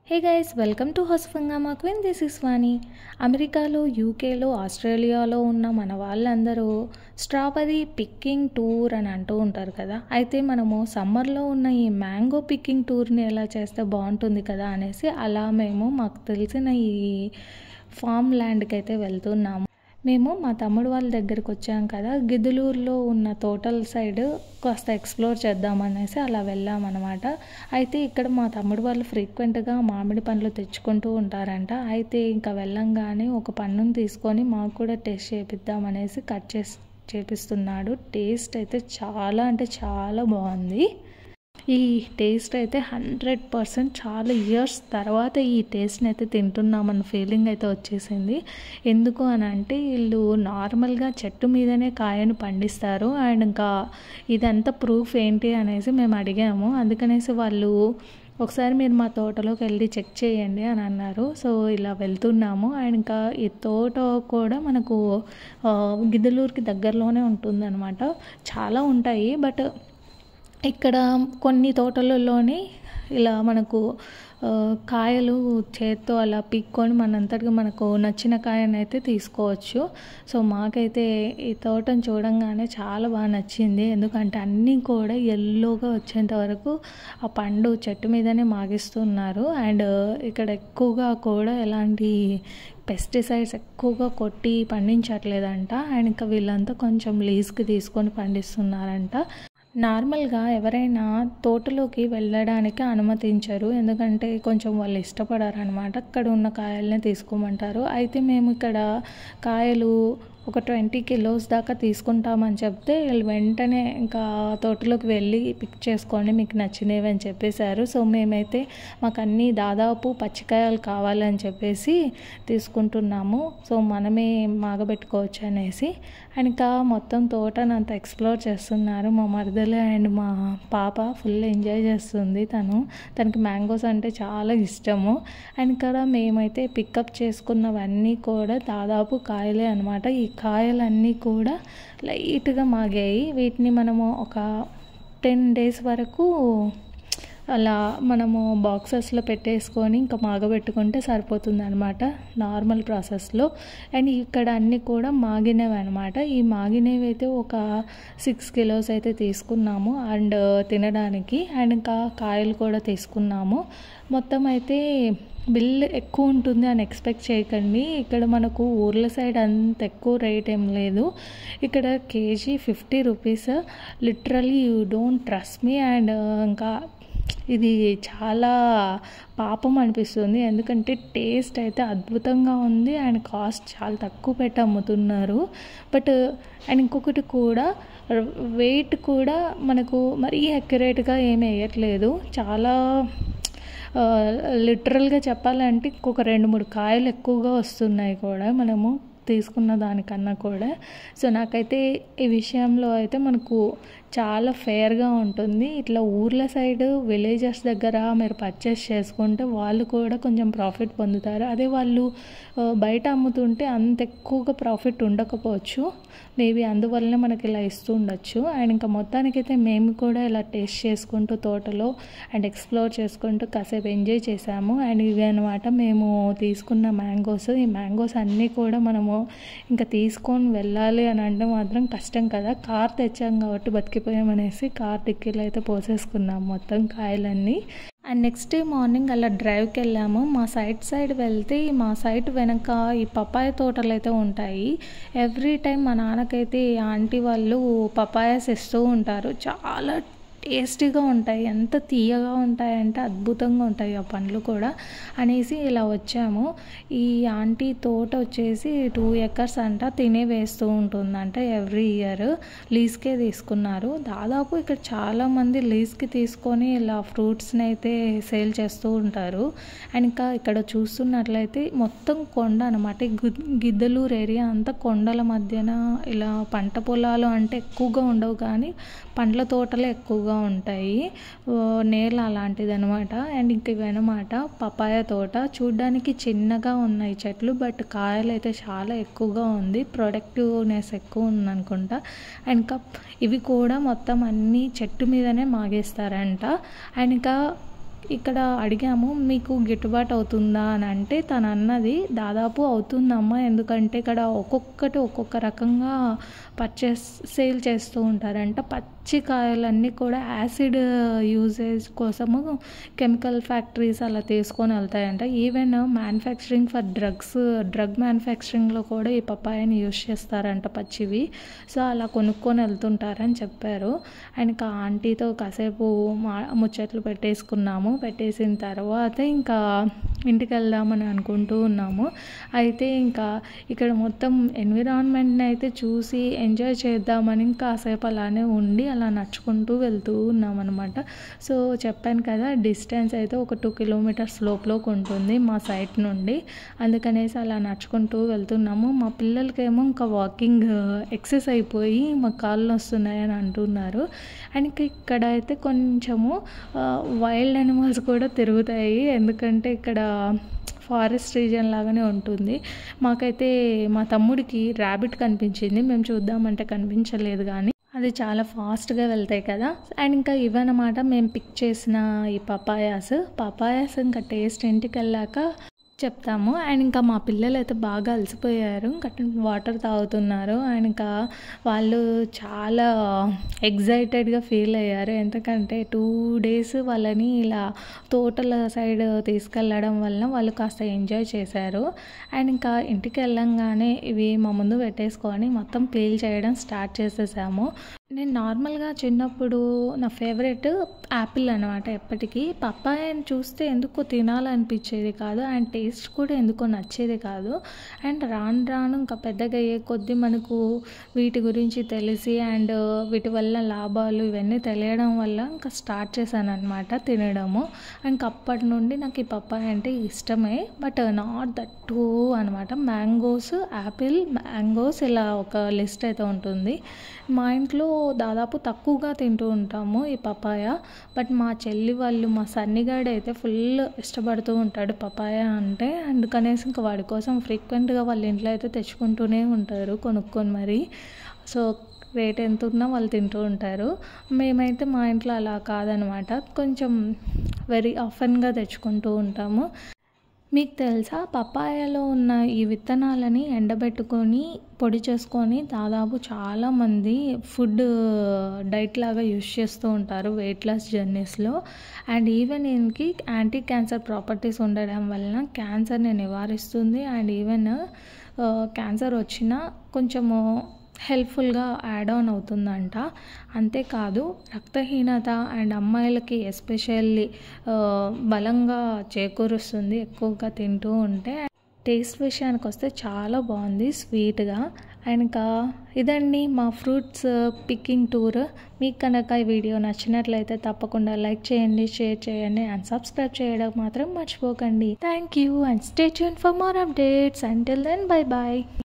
hey guys welcome to హస్ఫంగామా queen this is Vani అమెరికాలో యూకేలో ఆస్ట్రేలియాలో ఉన్న మన వాళ్ళందరూ స్ట్రాబెర్రీ పిక్కింగ్ టూర్ అని అంటూ ఉంటారు కదా అయితే మనము సమ్మర్లో ఉన్న ఈ మ్యాంగో పిక్కింగ్ టూర్ని ఎలా చేస్తే బాగుంటుంది కదా అనేసి అలా మేము మాకు తెలిసిన ఈ ఫామ్ ల్యాండ్కి అయితే వెళ్తున్నాము మేము మా తమ్ముడు వాళ్ళ దగ్గరికి వచ్చాం కదా గిద్దలూరులో ఉన్న తోటల సైడ్ కాస్త ఎక్స్ప్లోర్ చేద్దామనేసి అలా వెళ్ళామన్నమాట అయితే ఇక్కడ మా తమ్ముడు వాళ్ళు ఫ్రీక్వెంట్గా మామిడి పండ్లు తెచ్చుకుంటూ ఉంటారంట అయితే ఇంకా వెళ్ళంగానే ఒక పండును తీసుకొని మాకు కూడా టేస్ట్ చేపిద్దామనేసి కట్ చేసి చేపిస్తున్నాడు టేస్ట్ అయితే చాలా అంటే చాలా బాగుంది ఈ టేస్ట్ అయితే హండ్రెడ్ పర్సెంట్ చాలా ఇయర్స్ తర్వాత ఈ టేస్ట్ని అయితే తింటున్నామన్న ఫీలింగ్ అయితే వచ్చేసింది ఎందుకు అని అంటే వీళ్ళు నార్మల్గా చెట్టు మీదనే కాయను పండిస్తారు అండ్ ఇంకా ఇదంతా ప్రూఫ్ ఏంటి అనేసి మేము అడిగాము అందుకనేసి వాళ్ళు ఒకసారి మీరు మా తోటలోకి వెళ్ళి చెక్ చేయండి అని అన్నారు సో ఇలా వెళ్తున్నాము అండ్ ఇంకా ఈ తోట కూడా మనకు గిద్దలూరుకి దగ్గరలోనే ఉంటుందన్నమాట చాలా ఉంటాయి బట్ ఇక్కడ కొన్ని తోటలలోనే ఇలా మనకు కాయలు చేత్తో అలా పిక్కొని మనంతటిగా మనకు నచ్చిన కాయను అయితే తీసుకోవచ్చు సో మాకైతే ఈ తోటను చూడంగానే చాలా బాగా నచ్చింది ఎందుకంటే అన్నీ కూడా ఎల్లోగా వచ్చేంత వరకు ఆ పండు చెట్టు మీదనే మాగిస్తున్నారు అండ్ ఇక్కడ ఎక్కువగా కూడా ఎలాంటి పెస్టిసైడ్స్ ఎక్కువగా కొట్టి పండించట్లేదంట అండ్ ఇంకా వీళ్ళంతా కొంచెం లీజ్కి తీసుకొని పండిస్తున్నారంట నార్మల్గా ఎవరైనా తోటలోకి వెళ్ళడానికి అనుమతించరు ఎందుకంటే కొంచెం వాళ్ళు ఇష్టపడారు అనమాట అక్కడ ఉన్న కాయలనే తీసుకోమంటారు అయితే మేము ఇక్కడ కాయలు ఒక ట్వంటీ కిలోస్ దాకా తీసుకుంటామని చెప్తే వీళ్ళు వెంటనే ఇంకా తోటలోకి వెళ్ళి పిక్ చేసుకోండి మీకు నచ్చినవి అని చెప్పేశారు సో మేమైతే మాకు అన్నీ దాదాపు పచ్చికాయలు కావాలని చెప్పేసి తీసుకుంటున్నాము సో మనమే మాగబెట్టుకోవచ్చు అనేసి అండ్ ఇంకా మొత్తం తోటను అంత ఎక్స్ప్లోర్ చేస్తున్నారు మా మరదలు అండ్ మా పాప ఫుల్ ఎంజాయ్ చేస్తుంది తను తనకి మ్యాంగోస్ అంటే చాలా ఇష్టము అండ్ ఇక్కడ మేమైతే పికప్ చేసుకున్నవన్నీ కూడా దాదాపు కాయలే అనమాట ఈ కాయలన్నీ కూడా లైట్గా మాగాయి వీటిని మనము ఒక టెన్ డేస్ వరకు అలా మనము బాక్సెస్లో పెట్టేసుకొని ఇంకా మాగబెట్టుకుంటే సరిపోతుంది అనమాట నార్మల్ ప్రాసెస్లో అండ్ ఇక్కడ అన్నీ కూడా మాగినవి అనమాట ఈ మాగినవి అయితే ఒక సిక్స్ కిలోస్ అయితే తీసుకున్నాము అండ్ తినడానికి అండ్ ఇంకా కాయలు కూడా తీసుకున్నాము మొత్తం అయితే బిల్ ఎక్కువ ఉంటుంది అని ఎక్స్పెక్ట్ చేయకండి ఇక్కడ మనకు ఊర్ల సైడ్ అంత ఎక్కువ రేట్ ఏం లేదు ఇక్కడ KG fifty rupees literally you don't trust me and ఇంకా ఇది చాలా పాపం అనిపిస్తుంది ఎందుకంటే టేస్ట్ అయితే అద్భుతంగా ఉంది అండ్ కాస్ట్ చాలా తక్కువ పెట్టి అమ్ముతున్నారు బట్ అండ్ ఇంకొకటి కూడా వెయిట్ కూడా మనకు మరీ అక్యురేట్గా ఏమి వేయట్లేదు చాలా లిటరల్గా చెప్పాలంటే ఇంకొక రెండు మూడు కాయలు ఎక్కువగా వస్తున్నాయి కూడా మనము తీసుకున్న దానికన్నా కూడా సో నాకైతే ఈ విషయంలో అయితే మనకు చాలా ఫేర్గా ఉంటుంది ఇట్లా ఊర్ల సైడ్ విలేజెస్ దగ్గర మీరు పర్చేస్ చేసుకుంటే వాళ్ళు కూడా కొంచెం ప్రాఫిట్ పొందుతారు అదే వాళ్ళు బయట అమ్ముతుంటే అంత ఎక్కువగా ప్రాఫిట్ ఉండకపోవచ్చు మేబీ అందువల్లనే మనకి ఇలా ఇస్తూ ఉండొచ్చు అండ్ ఇంకా మొత్తానికైతే మేము కూడా ఇలా టేస్ట్ చేసుకుంటూ తోటలో అండ్ ఎక్స్ప్లోర్ చేసుకుంటూ కాసేపు ఎంజాయ్ చేసాము అండ్ ఇవి అనమాట మేము తీసుకున్న మ్యాంగోస్ ఈ మ్యాంగోస్ అన్నీ కూడా మనము ఇంకా తీసుకొని వెళ్ళాలి అని అంటే మాత్రం కష్టం కదా కార్ తెచ్చాం కాబట్టి బతికిపోయామనేసి కార్ డిక్కీలో అయితే పోసేసుకున్నాం మొత్తం కాయలన్నీ అండ్ నెక్స్ట్ డే మార్నింగ్ అలా డ్రైవ్కి వెళ్ళాము మా సైడ్ సైడ్ వెళ్తే మా సైడ్ వెనక ఈ పపాయ తోటలు అయితే ఉంటాయి ఎవ్రీ టైం మా నాన్నకైతే ఆంటీ వాళ్ళు పపాయాస్ ఇస్తూ ఉంటారు చాలా టేస్టీగా ఉంటాయి ఎంత తీయగా ఉంటాయంటే అద్భుతంగా ఉంటాయి ఆ పండ్లు కూడా అనేసి ఇలా వచ్చాము ఈ ఆంటీ తోట వచ్చేసి టూ ఎకర్స్ అంట తినే వేస్తూ ఉంటుందంట ఎవ్రీ ఇయర్ లీజ్కే తీసుకున్నారు దాదాపు ఇక్కడ చాలామంది లీజ్కి తీసుకొని ఇలా ఫ్రూట్స్ని అయితే సేల్ చేస్తూ ఉంటారు అండ్ ఇంకా ఇక్కడ చూస్తున్నట్లయితే మొత్తం కొండ అనమాట గిద్దలూరు ఏరియా అంతా కొండల మధ్యన ఇలా పంట పొలాలు అంటే ఎక్కువగా ఉండవు కానీ పండ్ల తోటలే ఎక్కువగా ఉంటాయి నేల అలాంటిది అనమాట అండ్ ఇంక ఇవన్నమాట పపాయ తోట చూడ్డానికి చిన్నగా ఉన్నాయి చెట్లు బట్ కాయలు అయితే చాలా ఎక్కువగా ఉంది ప్రొడక్టివ్నెస్ ఎక్కువ ఉంది అనుకుంటా అండ్ ఇంకా ఇవి కూడా మొత్తం అన్నీ చెట్టు మీదనే మాగేస్తారంట అండ్ ఇంకా ఇక్కడ అడిగాము మీకు గిట్టుబాటు అవుతుందా అని అంటే తను అన్నది దాదాపు అవుతుందమ్మా ఎందుకంటే ఇక్కడ ఒక్కొక్కటి ఒక్కొక్క రకంగా పర్చేస్ సేల్ చేస్తూ ఉంటారంట పచ్చి కాయలన్నీ కూడా యాసిడ్ యూసేజ్ కోసము కెమికల్ ఫ్యాక్టరీస్ అలా తీసుకొని వెళ్తాయంట even manufacturing for drugs drug మ్యానుఫ్యాక్చరింగ్లో కూడా ఈ పప్పాయని యూస్ చేస్తారంట పచ్చివి సో అలా కొనుక్కొని వెళ్తుంటారని చెప్పారు ఆయనకి ఆ ఆంటీతో కాసేపు మా ముచ్చట్లు పెట్టేసుకున్నాము పెట్టేసిన తర్వాత ఇంకా ఇంటికి వెళ్దామని అనుకుంటూ ఉన్నాము అయితే ఇంకా ఇక్కడ మొత్తం ఎన్విరాన్మెంట్ని అయితే చూసి ఎంజాయ్ చేద్దామని కాసేపు అలానే ఉండి అలా నడుచుకుంటూ వెళ్తూ ఉన్నామన్నమాట సో చెప్పాను కదా డిస్టెన్స్ అయితే ఒక టూ కిలోమీటర్స్ లోపలోకి ఉంటుంది మా సైట్ నుండి అందుకనేసి అలా నడుచుకుంటూ వెళ్తున్నాము మా పిల్లలకేమో ఇంకా వాకింగ్ ఎక్సెస్ అయిపోయి మా కాళ్ళు వస్తున్నాయని అంటున్నారు అండ్ ఇక్కడ అయితే కొంచెము వైల్డ్ అనిమల్స్ కూడా తిరుగుతాయి ఎందుకంటే ఇక్కడ ఫారెస్ట్ రీజన్ లాగానే ఉంటుంది మాకైతే మా తమ్ముడికి ర్యాబిట్ కనిపించింది మేము చూద్దామంటే కనిపించలేదు కానీ అది చాలా ఫాస్ట్గా వెళ్తాయి కదా అండ్ ఇంకా ఇవన్నమాట మేము పిక్ చేసిన ఈ పపాయాస్ పపాయాస్ ఇంకా టేస్ట్ ఇంటికి వెళ్ళాక చెప్తాము అండ్ ఇంకా మా పిల్లలు అయితే బాగా అలసిపోయారు ఇంకా వాటర్ తాగుతున్నారు అండ్ ఇంకా వాళ్ళు చాలా ఎగ్జైటెడ్గా ఫీల్ అయ్యారు ఎందుకంటే టూ డేస్ వాళ్ళని ఇలా తోటల సైడ్ తీసుకెళ్ళడం వల్ల వాళ్ళు కాస్త ఎంజాయ్ చేశారు అండ్ ఇంకా ఇంటికి వెళ్ళంగానే ఇవి మా ముందు పెట్టేసుకొని మొత్తం పీల్ చేయడం స్టార్ట్ చేసేసాము నేను నార్మల్గా చిన్నప్పుడు నా ఫేవరెట్ యాపిల్ అనమాట ఎప్పటికీ పప్పాయని చూస్తే ఎందుకో తినాలనిపించేది కాదు అండ్ టేస్ట్ కూడా ఎందుకో నచ్చేది కాదు అండ్ రాను రాను ఇంకా పెద్దగా అయ్యే కొద్దీ మనకు వీటి గురించి తెలిసి అండ్ వీటి వల్ల లాభాలు ఇవన్నీ తెలియడం వల్ల ఇంకా స్టార్ట్ చేశాను అనమాట తినడము ఇంక అప్పటి నుండి నాకు ఈ పప్పాయ అంటే ఇష్టమే బట్ నాట్ దట్ టూ అనమాట మ్యాంగోస్ యాపిల్ మ్యాంగోస్ ఇలా ఒక లిస్ట్ అయితే ఉంటుంది మా ఇంట్లో దాదాపు తక్కువగా తింటూ ఉంటాము ఈ పపాయ బట్ మా చెల్లి వాళ్ళు మా సన్నిగాడు అయితే ఫుల్ ఇష్టపడుతూ ఉంటాడు పపాయ అంటే అందుకనేసి ఇంకా వాడి కోసం ఫ్రీక్వెంట్గా వాళ్ళ ఇంట్లో అయితే తెచ్చుకుంటూనే ఉంటారు కొనుక్కొని మరి సో రేట్ ఎంత ఉన్నా వాళ్ళు తింటూ ఉంటారు మేమైతే మా ఇంట్లో అలా కాదనమాట కొంచెం వెరీ ఆఫెన్గా తెచ్చుకుంటూ ఉంటాము మీకు తెలుసా పపాయలో ఉన్న ఈ విత్తనాలని ఎండబెట్టుకొని పొడి చేసుకొని దాదాపు చాలామంది ఫుడ్ డైట్ లాగా యూస్ చేస్తూ ఉంటారు వెయిట్ లాస్ జర్నీస్లో అండ్ ఈవెన్ దీనికి యాంటీ క్యాన్సర్ ప్రాపర్టీస్ ఉండడం వలన క్యాన్సర్ని నివారిస్తుంది అండ్ ఈవెన్ క్యాన్సర్ వచ్చినా కొంచెము హెల్ప్ఫుల్గా యాడ్ ఆన్ అవుతుందంట అంతేకాదు రక్తహీనత అండ్ అమ్మాయిలకి ఎస్పెషల్లీ బలంగా చేకూరుస్తుంది ఎక్కువగా తింటూ ఉంటే టేస్ట్ విషయానికి వస్తే చాలా బాగుంది స్వీట్గా అండ్ ఇంకా ఇదండి మా ఫ్రూట్స్ పిక్కింగ్ టూర్ మీకు కనుక ఈ వీడియో నచ్చినట్లయితే తప్పకుండా లైక్ చేయండి షేర్ చేయండి అండ్ సబ్స్క్రైబ్ చేయడం మాత్రం మర్చిపోకండి thank you and stay tune for more updates until then bye bye